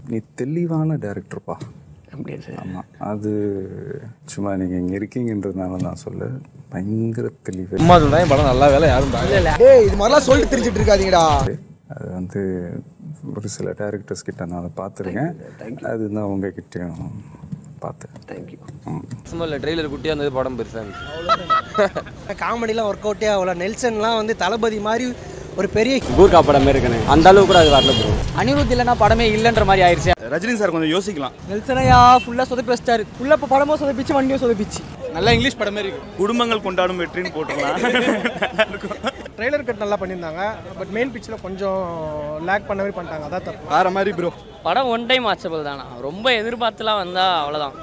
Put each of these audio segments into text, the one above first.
நீ தெளிவான டேரக்டர்ப்பா அப்படியா சார் ஆமாம் அது சும்மா நீங்கள் இங்கே இருக்கீங்கன்றதுனால நான் சொல்ல பயங்கர தெளிவு சும்மா சொல்றேன் படம் நல்லா வேலை யாரும் பார்க்கல டேய் இது மாதிரிலாம் சொல்லிட்டு தெரிஞ்சிட்டு இருக்காதீங்கடா அது வந்து ஒரு சில டேரக்டர்ஸ் கிட்ட நான் அதை பார்த்துருக்கேன் அதுதான் உங்ககிட்டயும் பார்த்தேன் தேங்க்யூ சும்மா இல்லை ட்ரெய்லர் குட்டியாக இருந்தது படம் பெருசாக இருந்துச்சு காமெடிலாம் ஒர்க் அவுட்டே ஆகல நெல்சன்லாம் வந்து தளபதி மாதிரி ஒரு பெரிய கூர்கா படம் இருக்கனே அந்த அளவுக்கு கூட அது வரல ப்ரோ அனிருத் இல்லைன்னா படமே இல்லைன்ற மாதிரி ஆயிடுச்சு ரஜினி சார் கொஞ்சம் யோசிக்கலாம் நெல்சனையா ஃபுல்லாக சொதப்பி வச்சிட்டாரு ஃபுல்லாக இப்போ படமும் சொதப்பிச்சு வண்டியும் சொதப்பிச்சு நல்லா இங்கிலீஷ் படமே இருக்கு குடும்பங்கள் கொண்டாடும் வெற்றின்னு போட்டுக்கலாம் ட்ரெய்லர் கட் நல்லா பண்ணியிருந்தாங்க பட் மெயின் பிக்சரில் கொஞ்சம் லேக் பண்ண மாதிரி பண்ணிட்டாங்க அதான் தப்பு வேற மாதிரி ப்ரோ படம் ஒன் டைம் வாட்சபிள் தானா ரொம்ப எதிர்பார்த்துலாம் வந்தா அவ்வளோதான்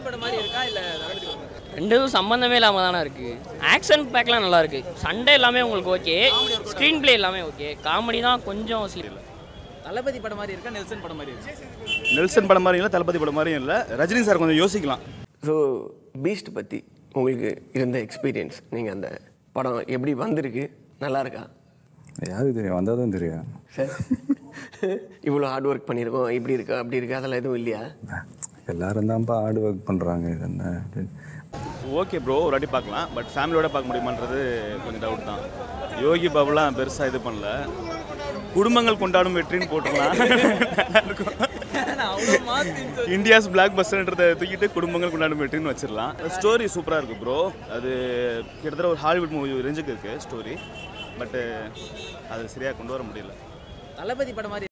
ரெண்டு இதுவும் சம்மந்தமே இல்லாமல் தானே இருக்கு ஆக்ஷன் பேக்லாம் நல்லா இருக்கு சண்டே எல்லாமே உங்களுக்கு ஓகே ஸ்க்ரீன் ப்ளே எல்லாமே ஓகே காமெடி தான் கொஞ்சம் ஸ்லீப் தளபதி படம் மாதிரி இருக்கா நெல்சன் படம் மாதிரி இருக்கு நெல்சன் படம் மாதிரியும் இல்லை தளபதி படம் மாதிரியும் இல்லை ரஜினி சார் கொஞ்சம் யோசிக்கலாம் ஸோ பீஸ்ட் பற்றி உங்களுக்கு இருந்த எக்ஸ்பீரியன்ஸ் நீங்கள் அந்த படம் எப்படி வந்திருக்கு நல்லா இருக்கா யாருக்கு தெரியும் வந்தால் தான் தெரியும் சார் இவ்வளோ ஹார்ட் ஒர்க் பண்ணியிருக்கோம் இப்படி இருக்கா அப்படி இருக்கா அதெல்லாம் எதுவும் இல்லையா எல்லாரும் தான்ப்பா ஹார்ட் ஒர்க் பண்ணுறாங்க இது என்ன அப்படின்னு. ஓகே ப்ரோ ஒரு வாட்டி பார்க்கலாம் பட் ஃபேமிலியோட பார்க்க முடியுமான்றது கொஞ்சம் டவுட் தான் யோகி பாபுலாம் பெருசாக இது பண்ணல குடும்பங்கள் கொண்டாடும் வெற்றின்னு போட்டுக்கலாம் இந்தியாஸ் பிளாக் பஸ்டர்ன்றதை தூக்கிட்டு குடும்பங்கள் கொண்டாடும் வெற்றின்னு வச்சிடலாம் ஸ்டோரி சூப்பராக இருக்குது ப்ரோ அது கிட்டத்தட்ட ஒரு ஹாலிவுட் மூவி ரேஞ்சுக்கு இருக்குது ஸ்டோரி பட்டு அது சரியாக கொண்டு வர முடியல தளபதி படம் மாதிரி